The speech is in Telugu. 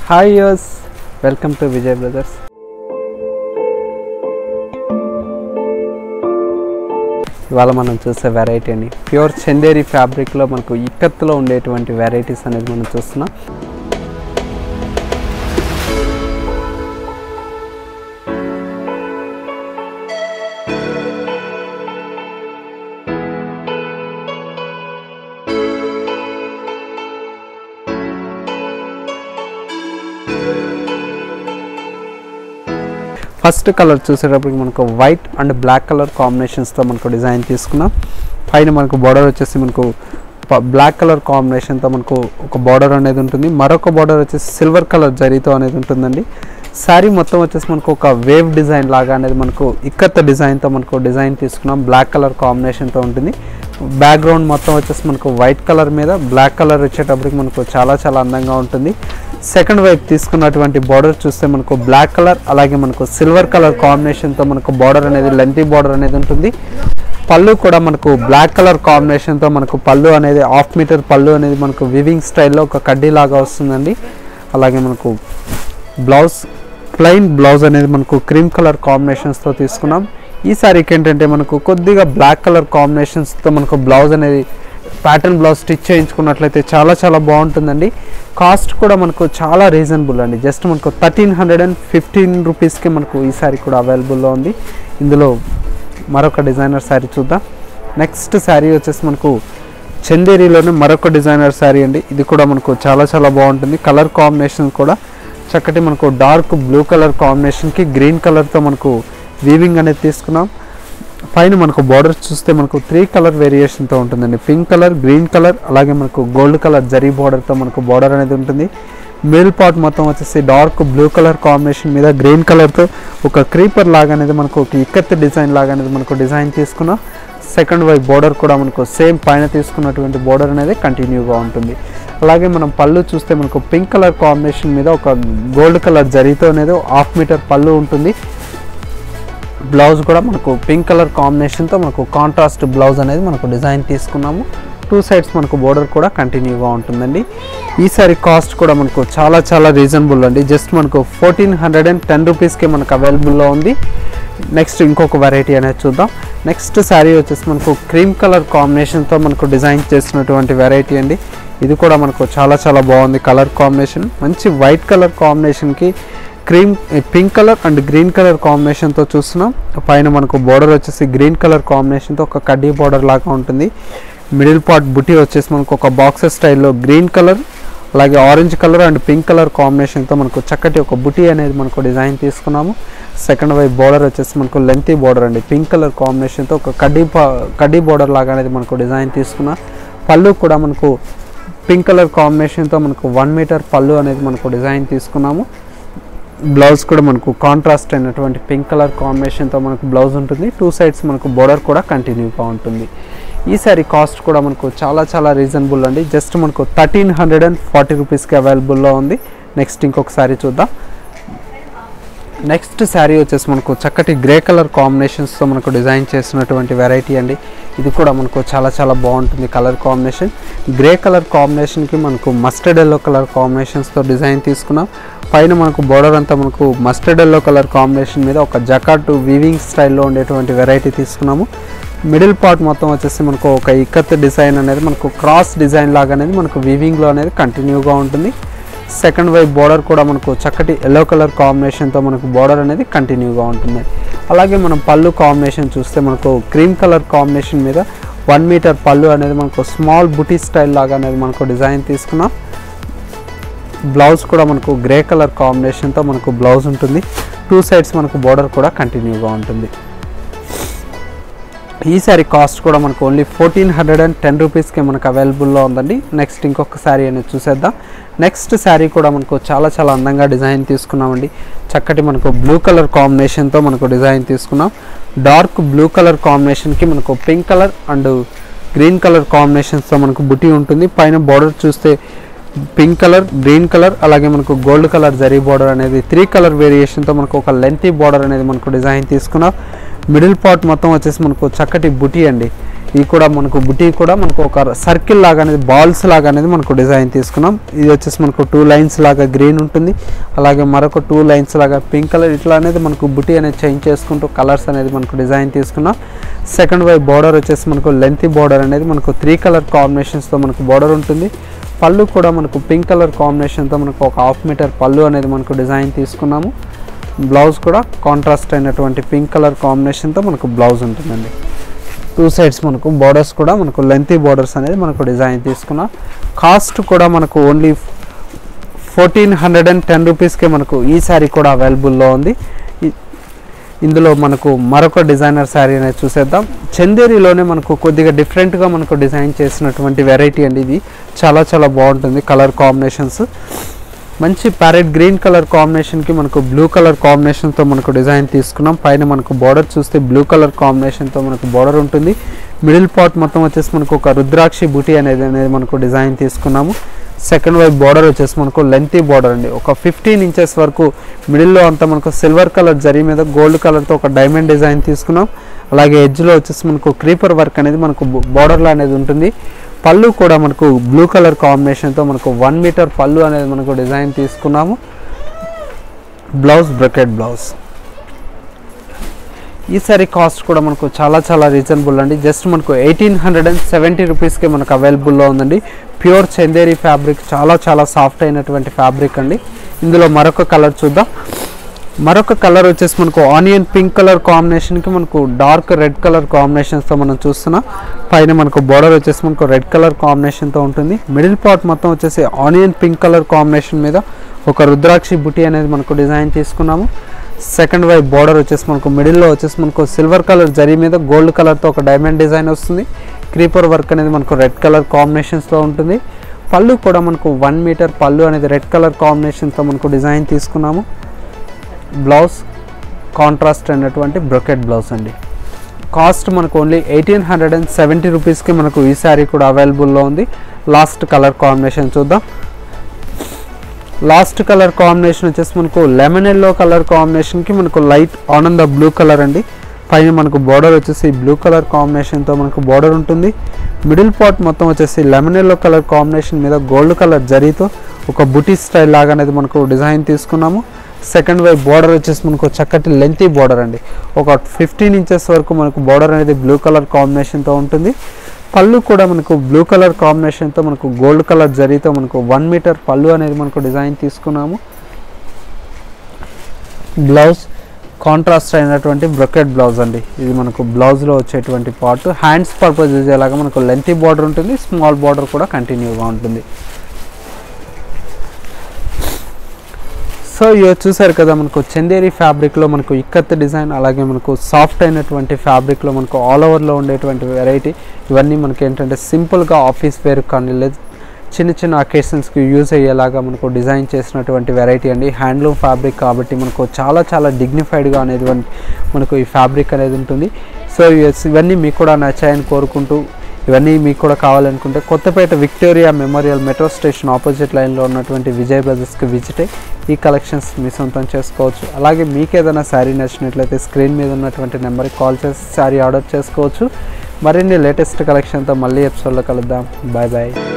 హాయ్ యోస్ వెల్కమ్ టు విజయ్ బ్రదర్స్ ఇవాళ మనం చూసే వెరైటీ అండి ప్యూర్ చందేరి ఫ్యాబ్రిక్లో మనకు ఇక్కత్తులో ఉండేటువంటి వెరైటీస్ అనేది మనం చూస్తున్నాం ఫస్ట్ కలర్ చూసేటప్పటికి మనకు వైట్ అండ్ బ్లాక్ కలర్ కాంబినేషన్స్తో మనకు డిజైన్ తీసుకున్నాం పైన మనకు బార్డర్ వచ్చేసి మనకు బ్లాక్ కలర్ కాంబినేషన్తో మనకు ఒక బార్డర్ అనేది ఉంటుంది మరొక బార్డర్ వచ్చేసి సిల్వర్ కలర్ జరీతో అనేది ఉంటుందండి శారీ మొత్తం వచ్చేసి మనకు ఒక వేవ్ డిజైన్ లాగా అనేది మనకు ఇక్కత్త డిజైన్తో మనకు డిజైన్ తీసుకున్నాం బ్లాక్ కలర్ కాంబినేషన్తో ఉంటుంది బ్యాక్గ్రౌండ్ మొత్తం వచ్చేసి మనకు వైట్ కలర్ మీద బ్లాక్ కలర్ వచ్చేటప్పటికి మనకు చాలా చాలా అందంగా ఉంటుంది సెకండ్ వైపు తీసుకున్నటువంటి బార్డర్ చూస్తే మనకు బ్లాక్ కలర్ అలాగే మనకు సిల్వర్ కలర్ కాంబినేషన్తో మనకు బార్డర్ అనేది లెంతీ బార్డర్ అనేది ఉంటుంది పళ్ళు కూడా మనకు బ్లాక్ కలర్ కాంబినేషన్తో మనకు పళ్ళు అనేది హాఫ్ మీటర్ పళ్ళు అనేది మనకు వివింగ్ స్టైల్లో ఒక కడ్డీ లాగా వస్తుందండి అలాగే మనకు బ్లౌజ్ ప్లెయిన్ బ్లౌజ్ అనేది మనకు క్రీమ్ కలర్ కాంబినేషన్స్తో తీసుకున్నాం ఈ సారీకి ఏంటంటే మనకు కొద్దిగా బ్లాక్ కలర్ కాంబినేషన్స్తో మనకు బ్లౌజ్ అనేది ప్యాటర్న్ బ్లౌజ్ స్టిచ్ చేయించుకున్నట్లయితే చాలా చాలా బాగుంటుందండి కాస్ట్ కూడా మనకు చాలా రీజనబుల్ అండి జస్ట్ మనకు థర్టీన్ హండ్రెడ్ అండ్ ఫిఫ్టీన్ రూపీస్కి మనకు ఈ సారీ కూడా అవైలబుల్లో ఉంది ఇందులో మరొక డిజైనర్ శారీ చూద్దాం నెక్స్ట్ శారీ వచ్చేసి మనకు చందేరిలోనే మరొక డిజైనర్ శారీ అండి ఇది కూడా మనకు చాలా చాలా బాగుంటుంది కలర్ కాంబినేషన్ కూడా చక్కటి మనకు డార్క్ బ్లూ కలర్ కాంబినేషన్కి గ్రీన్ కలర్తో మనకు వీవింగ్ అనేది తీసుకున్నాం పైన మనకు బార్డర్ చూస్తే మనకు త్రీ కలర్ వేరియేషన్తో ఉంటుందండి పింక్ కలర్ గ్రీన్ కలర్ అలాగే మనకు గోల్డ్ కలర్ జరీ బార్డర్తో మనకు బార్డర్ అనేది ఉంటుంది మిడిల్ పార్ట్ మొత్తం వచ్చేసి డార్క్ బ్లూ కలర్ కాంబినేషన్ మీద గ్రీన్ కలర్తో ఒక క్రీపర్ లాగా అనేది మనకు ఒక ఇక్కత్ డిజైన్ లాగా అనేది మనకు డిజైన్ తీసుకున్నాం సెకండ్ వైపు బార్డర్ కూడా మనకు సేమ్ పైన తీసుకున్నటువంటి బార్డర్ అనేది కంటిన్యూగా ఉంటుంది అలాగే మనం పళ్ళు చూస్తే మనకు పింక్ కలర్ కాంబినేషన్ మీద ఒక గోల్డ్ కలర్ జరీతో అనేది హాఫ్ మీటర్ పళ్ళు ఉంటుంది బ్లౌజ్ కూడా మనకు పింక్ కలర్ కాంబినేషన్తో మనకు కాంట్రాస్ట్ బ్లౌజ్ అనేది మనకు డిజైన్ తీసుకున్నాము టూ సైడ్స్ మనకు బోర్డర్ కూడా కంటిన్యూగా ఉంటుందండి ఈ సారీ కాస్ట్ కూడా మనకు చాలా చాలా రీజనబుల్ అండి జస్ట్ మనకు ఫోర్టీన్ హండ్రెడ్ అండ్ టెన్ రూపీస్కి మనకు అవైలబుల్లో ఉంది నెక్స్ట్ ఇంకొక వెరైటీ అనేది చూద్దాం నెక్స్ట్ శారీ వచ్చేసి మనకు క్రీమ్ కలర్ కాంబినేషన్తో మనకు డిజైన్ చేసినటువంటి వెరైటీ అండి ఇది కూడా మనకు చాలా చాలా బాగుంది కలర్ కాంబినేషన్ మంచి వైట్ కలర్ కాంబినేషన్కి cream pink colour and green colour కాంబినేషన్తో చూస్తున్నాం పైన మనకు బార్డర్ వచ్చేసి గ్రీన్ కలర్ కాంబినేషన్తో ఒక కడ్డీ బార్డర్ లాగా ఉంటుంది మిడిల్ పార్ట్ బుటీ వచ్చేసి మనకు ఒక బాక్సెస్ స్టైల్లో గ్రీన్ కలర్ అలాగే orange colour and pink colour కాంబినేషన్తో మనకు చక్కటి ఒక బుటీ అనేది మనకు డిజైన్ తీసుకున్నాము సెకండ్ వైపు బార్డర్ వచ్చేసి మనకు లెంతీ బార్డర్ అండి పింక్ కలర్ కాంబినేషన్తో ఒక కడ్డీ కడ్డీ బార్డర్ లాగా అనేది మనకు డిజైన్ తీసుకున్నాం పళ్ళు కూడా మనకు పింక్ కలర్ కాంబినేషన్తో మనకు వన్ మీటర్ పళ్ళు అనేది మనకు డిజైన్ తీసుకున్నాము బ్లౌజ్ కూడా మనకు కాంట్రాస్ట్ అయినటువంటి పింక్ కలర్ కాంబినేషన్తో మనకు బ్లౌజ్ ఉంటుంది టూ సైడ్స్ మనకు బోర్డర్ కూడా కంటిన్యూగా ఉంటుంది ఈ సారీ కాస్ట్ కూడా మనకు చాలా చాలా రీజనబుల్ అండి జస్ట్ మనకు థర్టీన్ హండ్రెడ్ అండ్ ఫార్టీ రూపీస్కి అవైలబుల్లో ఉంది నెక్స్ట్ ఇంకొక సారీ చూద్దాం నెక్స్ట్ శారీ వచ్చేసి మనకు చక్కటి గ్రే కలర్ కాంబినేషన్స్తో మనకు డిజైన్ చేసినటువంటి వెరైటీ అండి ఇది కూడా మనకు చాలా చాలా బాగుంటుంది కలర్ కాంబినేషన్ గ్రే కలర్ కాంబినేషన్కి మనకు మస్టర్డ్ ఎల్లో కలర్ కాంబినేషన్స్తో డిజైన్ తీసుకున్నాం పైన మనకు బోర్డర్ అంతా మనకు మస్టర్డ్ ఎల్లో కలర్ కాంబినేషన్ మీద ఒక జకాట్ వీవింగ్ స్టైల్లో ఉండేటువంటి వెరైటీ తీసుకున్నాము మిడిల్ పార్ట్ మొత్తం వచ్చేసి మనకు ఒక ఇక్కత్ డిజైన్ అనేది మనకు క్రాస్ డిజైన్ లాగా అనేది మనకు వీవింగ్లో అనేది కంటిన్యూగా ఉంటుంది సెకండ్ వైపు బార్డర్ కూడా మనకు చక్కటి ఎల్లో కలర్ కాంబినేషన్తో మనకు బార్డర్ అనేది కంటిన్యూగా ఉంటుంది అలాగే మనం పళ్ళు కాంబినేషన్ చూస్తే మనకు క్రీమ్ కలర్ కాంబినేషన్ మీద వన్ మీటర్ పళ్ళు అనేది మనకు స్మాల్ బుటీ స్టైల్ లాగా అనేది మనకు డిజైన్ తీసుకున్నాం బ్లౌజ్ కూడా మనకు గ్రే కలర్ కాంబినేషన్తో మనకు బ్లౌజ్ ఉంటుంది టూ సైడ్స్ మనకు బార్డర్ కూడా కంటిన్యూగా ఉంటుంది ఈ సారీ కాస్ట్ కూడా మనకు only fourteen hundred and ten రూపీస్కి మనకు అవైలబుల్లో ఉందండి నెక్స్ట్ ఇంకొక శారీ అనేది చూసేద్దాం నెక్స్ట్ శారీ కూడా మనకు చాలా చాలా అందంగా డిజైన్ తీసుకున్నామండి చక్కటి మనకు బ్లూ కలర్ కాంబినేషన్తో మనకు డిజైన్ తీసుకున్నాం డార్క్ బ్లూ కలర్ కాంబినేషన్కి మనకు pink colour and green colour కాంబినేషన్స్తో మనకు బుటీ ఉంటుంది పైన బార్డర్ చూస్తే పింక్ కలర్ గ్రీన్ కలర్ అలాగే మనకు గోల్డ్ కలర్ జరీ బార్డర్ అనేది త్రీ కలర్ వేరియేషన్తో మనకు ఒక లెంతీ బార్డర్ అనేది మనకు డిజైన్ తీసుకున్నాం మిడిల్ పార్ట్ మొత్తం వచ్చేసి మనకు చక్కటి బుటీ అండి ఇది కూడా మనకు బుటీ కూడా మనకు ఒక సర్కిల్ లాగా అనేది బాల్స్ లాగా అనేది మనకు డిజైన్ తీసుకున్నాం ఇది వచ్చేసి మనకు టూ లైన్స్ లాగా గ్రీన్ ఉంటుంది అలాగే మరొక టూ లైన్స్ లాగా పింక్ కలర్ ఇట్లా అనేది మనకు బుటీ అనేది చేంజ్ చేసుకుంటూ కలర్స్ అనేది మనకు డిజైన్ తీసుకున్నాం సెకండ్ వైపు బార్డర్ వచ్చేసి మనకు లెంతీ బార్డర్ అనేది మనకు త్రీ కలర్ కాంబినేషన్స్తో మనకు బార్డర్ ఉంటుంది పళ్ళు కూడా మనకు పింక్ కలర్ కాంబినేషన్తో మనకు ఒక హాఫ్ మీటర్ పళ్ళు అనేది మనకు డిజైన్ తీసుకున్నాము బ్లౌజ్ కూడా కాంట్రాస్ట్ అయినటువంటి పింక్ కలర్ కాంబినేషన్తో మనకు బ్లౌజ్ ఉంటుందండి టూ సైడ్స్ మనకు బార్డర్స్ కూడా మనకు లెంతీ బార్డర్స్ అనేది మనకు డిజైన్ తీసుకున్నాం కాస్ట్ కూడా మనకు only fourteen hundred and ten రూపీస్కే మనకు ఈ శారీ కూడా అవైలబుల్లో ఉంది ఇ- ఇందులో మనకు మరొక డిజైనర్ శారీ అనేది చూసేద్దాం చందేరిలోనే మనకు కొద్దిగా డిఫరెంట్గా మనకు డిజైన్ చేసినటువంటి వెరైటీ అండి ఇది చాలా చాలా బాగుంటుంది కలర్ కాంబినేషన్స్ మంచి ప్యారెట్ గ్రీన్ కలర్ కాంబినేషన్కి మనకు బ్లూ కలర్ కాంబినేషన్తో మనకు డిజైన్ తీసుకున్నాం పైన మనకు బార్డర్ చూస్తే బ్లూ కలర్ కాంబినేషన్తో మనకు బార్డర్ ఉంటుంది మిడిల్ పార్ట్ మొత్తం వచ్చేసి మనకు ఒక రుద్రాక్షి బుటీ అనేది అనేది మనకు డిజైన్ తీసుకున్నాము సెకండ్ వైపు బార్డర్ వచ్చేసి మనకు లెంతీ బార్డర్ అండి ఒక ఫిఫ్టీన్ ఇంచెస్ వరకు మిడిల్లో అంతా మనకు సిల్వర్ కలర్ జరీ మీద గోల్డ్ కలర్తో ఒక డైమండ్ డిజైన్ తీసుకున్నాం అలాగే ఎడ్జ్లో వచ్చేసి మనకు క్రీపర్ వర్క్ అనేది మనకు బార్డర్లో అనేది ఉంటుంది పళ్ళు కూడా మనకు బ్లూ కలర్ కాంబినేషన్తో మనకు వన్ మీటర్ పళ్ళు అనేది మనకు డిజైన్ తీసుకున్నాము బ్లౌజ్ బ్రకెట్ బ్లౌజ్ ఈ సారీ కాస్ట్ కూడా మనకు చాలా చాలా రీజనబుల్ అండి జస్ట్ మనకు ఎయిటీన్ హండ్రెడ్ అండ్ సెవెంటీ రూపీస్కి మనకు అవైలబుల్లో ఉందండి ప్యూర్ చందేరి ఫ్యాబ్రిక్ చాలా చాలా సాఫ్ట్ అయినటువంటి ఫ్యాబ్రిక్ అండి ఇందులో మరొక కలర్ చూద్దాం మరొక కలర్ వచ్చేసి మనకు ఆనియన్ పింక్ కలర్ కాంబినేషన్కి మనకు డార్క్ రెడ్ కలర్ కాంబినేషన్స్తో మనం చూస్తున్నాం పైన మనకు బార్డర్ వచ్చేసి మనకు రెడ్ కలర్ కాంబినేషన్తో ఉంటుంది మిడిల్ పార్ట్ మొత్తం వచ్చేసి ఆనియన్ పింక్ కలర్ కాంబినేషన్ మీద ఒక రుద్రాక్షి బుటీ అనేది మనకు డిజైన్ తీసుకున్నాము సెకండ్ వైపు బార్డర్ వచ్చేసి మనకు మిడిల్లో వచ్చేసి మనకు సిల్వర్ కలర్ జరీ మీద గోల్డ్ కలర్తో ఒక డైమండ్ డిజైన్ వస్తుంది క్రీపర్ వర్క్ అనేది మనకు రెడ్ కలర్ కాంబినేషన్స్తో ఉంటుంది పళ్ళు కూడా మనకు వన్ మీటర్ పళ్ళు అనేది రెడ్ కలర్ కాంబినేషన్తో మనకు డిజైన్ తీసుకున్నాము బ్లౌజ్ కాంట్రాస్ట్ అయినటువంటి బ్రొకెట్ బ్లౌజ్ అండి కాస్ట్ మనకు only eighteen hundred and seventy రూపీస్కి మనకు ఈ శారీ కూడా అవైలబుల్లో ఉంది లాస్ట్ కలర్ కాంబినేషన్ చూద్దాం లాస్ట్ కలర్ కాంబినేషన్ వచ్చేసి మనకు లెమన్ ఎల్లో కలర్ కాంబినేషన్కి మనకు లైట్ ఆనంద బ్లూ కలర్ అండి పైన మనకు బార్డర్ వచ్చేసి బ్లూ కలర్ కాంబినేషన్తో మనకు బార్డర్ ఉంటుంది మిడిల్ పార్ట్ మొత్తం వచ్చేసి లెమన్ ఎల్లో కలర్ కాంబినేషన్ మీద గోల్డ్ కలర్ జరీతో ఒక బుటీ స్టైల్ లాగా అనేది మనకు డిజైన్ తీసుకున్నాము సెకండ్ వైపు బార్డర్ వచ్చేసి మనకు చక్కటి లెంతీ బార్డర్ అండి ఒక ఫిఫ్టీన్ ఇంచెస్ వరకు మనకు బార్డర్ అనేది బ్లూ కలర్ కాంబినేషన్తో ఉంటుంది పళ్ళు కూడా మనకు బ్లూ కలర్ కాంబినేషన్తో మనకు గోల్డ్ కలర్ జరీతో మనకు వన్ మీటర్ పళ్ళు అనేది మనకు డిజైన్ తీసుకున్నాము బ్లౌజ్ కాంట్రాస్ట్ అయినటువంటి బ్రొకెట్ బ్లౌజ్ అండి ఇది మనకు బ్లౌజ్లో వచ్చేటువంటి పార్ట్ హ్యాండ్స్ పర్పస్ యూజ్ అయ్యేలాగా మనకు లెంతీ బార్డర్ ఉంటుంది స్మాల్ బార్డర్ కూడా కంటిన్యూగా ఉంటుంది సో ఇవి చూసారు కదా మనకు చందేరి ఫ్యాబ్రిక్లో మనకు ఇక్కత్ డిజైన్ అలాగే మనకు సాఫ్ట్ అయినటువంటి ఫ్యాబ్రిక్లో మనకు ఆల్ ఓవర్లో ఉండేటువంటి వెరైటీ ఇవన్నీ మనకి ఏంటంటే సింపుల్గా ఆఫీస్ వేర్ కానీ లేదు చిన్న చిన్న అకేషన్స్కి యూజ్ అయ్యేలాగా మనకు డిజైన్ చేసినటువంటి వెరైటీ అండి హ్యాండ్లూమ్ ఫ్యాబ్రిక్ కాబట్టి మనకు చాలా చాలా డిగ్నిఫైడ్గా అనేది మనకు ఈ ఫ్యాబ్రిక్ అనేది ఉంటుంది సో ఇవి- ఇవన్నీ మీకు కూడా నచ్చాయని కోరుకుంటూ ఇవన్నీ మీకు కూడా కావాలనుకుంటే Kothapet Victoria Memorial metro station opposite లైన్లో ఉన్నటువంటి విజయ్ బ్రదర్స్కి విజిట్ అయ్యి ఈ కలెక్షన్స్ మీ సొంతం చేసుకోవచ్చు అలాగే మీకు ఏదైనా శారీ నచ్చినట్లయితే స్క్రీన్ మీద ఉన్నటువంటి నెంబర్కి కాల్ చేసి శారీ ఆర్డర్ చేసుకోవచ్చు మరిన్ని లేటెస్ట్ కలెక్షన్తో మళ్ళీ ఎపిసోడ్లో కలుద్దాం బాయ్ బాయ్